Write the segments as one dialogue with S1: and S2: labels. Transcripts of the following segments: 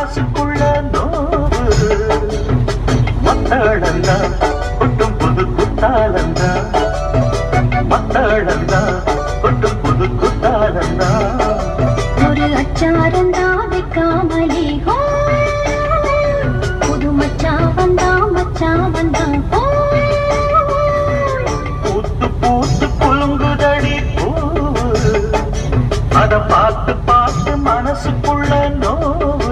S1: மனசுக்குள்ள நோவு மத்தாளந்தா கொட்டும் புது குத்தாலந்தா மத்தாளந்தா கொட்டும் புது குத்தாலந்தா
S2: ஒரு அச்சாரந்தா வைக்காமலே ஹோ புது மச்சா வந்தா மச்சா வந்தா ஹோ
S1: பூத்து பூத்து குலுங்குதடி பூவு அத பார்த்து பார்த்து மனசுக்குள்ள நோவு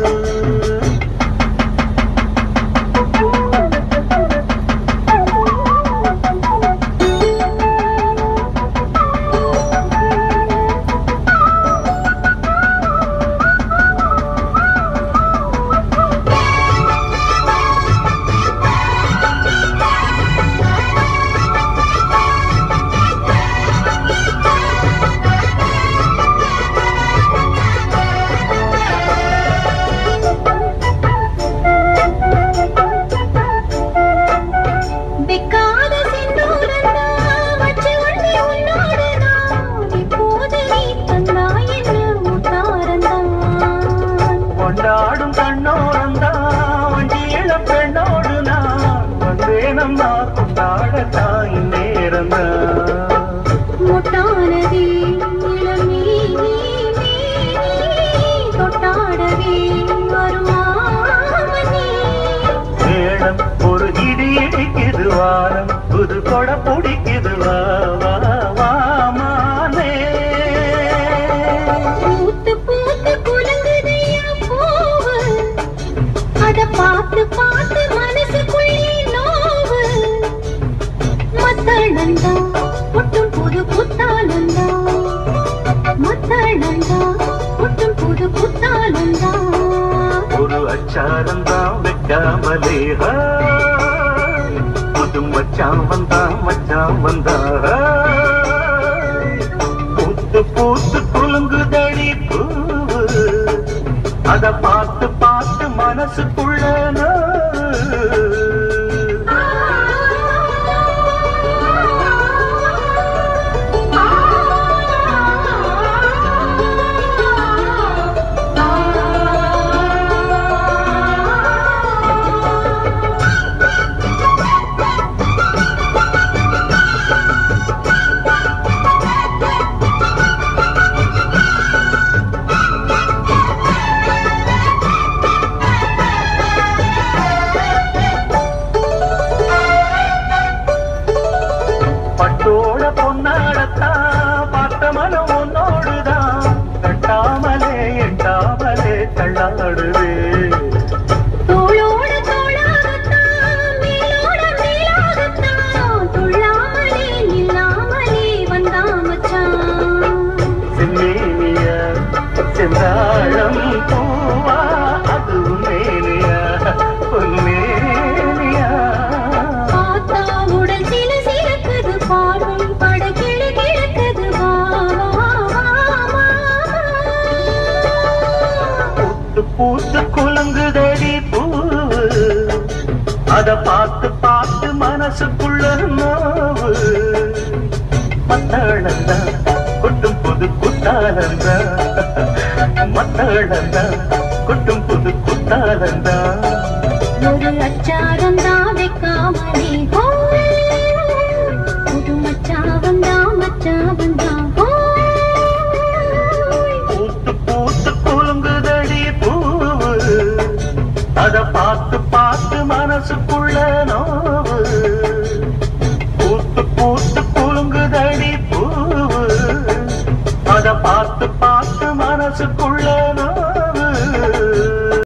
S2: வெக்காத செந்தூரந்தா வச்சு வண்டி உன்னோடுதான் இப்போது நீ தந்தா என்ன முத்தாரந்தான்
S1: கொண்டாடும் கண்ணோரந்தா வண்டியில பெண்ணோடு நான் வந்தேனம்மா கொண்டாட தாய் நேரந்தா
S2: முட்டானதே இளம் நீ நீ நீ தொட்டாடவே வருமாமணி
S1: மேளம் ஒரு இடி இடிக்குது வாரம் புது கொட பிடிக்குது வா வா வா மானே
S2: பூத்து பூத்து குலுங்குதையா பூவு அத பார்த்து பார்த்து மனசுக்குள்ளே நோவு மத்தளந்தா ஒட்டும் புது புத்தாலந்தா மத்தளந்தா ஒட்டும் புது புத்தாலந்தா
S1: ஒரு அச்சாரந்தான் வைக்காமலே ஹாய். புது மச்சான் வந்தா மச்சான் வந்தா ஹாய். பூத்து பூத்து குலுங்குதடி பூவு அத பார்த்து பார்த்து மனசுக்குள்ள நோவு. பட்டோட பொன்னாடத்தான் பார்த்த மனம் உன்னோடுதான் கட்டாமலே எட்டாமலே தள்ளாடுவே
S2: தோளோட தோளாகத்தான் மேலோட மேலாகத்தான் துள்ளாமலே நில்லாமலே வந்தா மச்சான்
S1: செம்மேனிய செந்தாழம் பூவா அது உன்னேனியா பொன்னேனியா
S2: பார்த்தா உடல் சில சிறக்குது பார்வை பட கிளு கிழக்குது வா வா வா வா
S1: பூத்து பூத்து குலுங்குதடி பூவு அத பார்த்து பார்த்து மனசுக்குள்ள நோவு மத்தாளந்தா கொட்டும் புது குத்தாலந்தா மத்தாளந்தா கொட்டும் புது குத்தாலந்தா
S2: ஒரு அச்சாரந்தா வைக்காமலே ஹோ புது மச்சா வந்தா மச்சா வந்தா ஹோ
S1: பூத்து பூத்து குலுங்குதடி பூவு அத பார்த்து பார்த்து மனசுக்குள்ள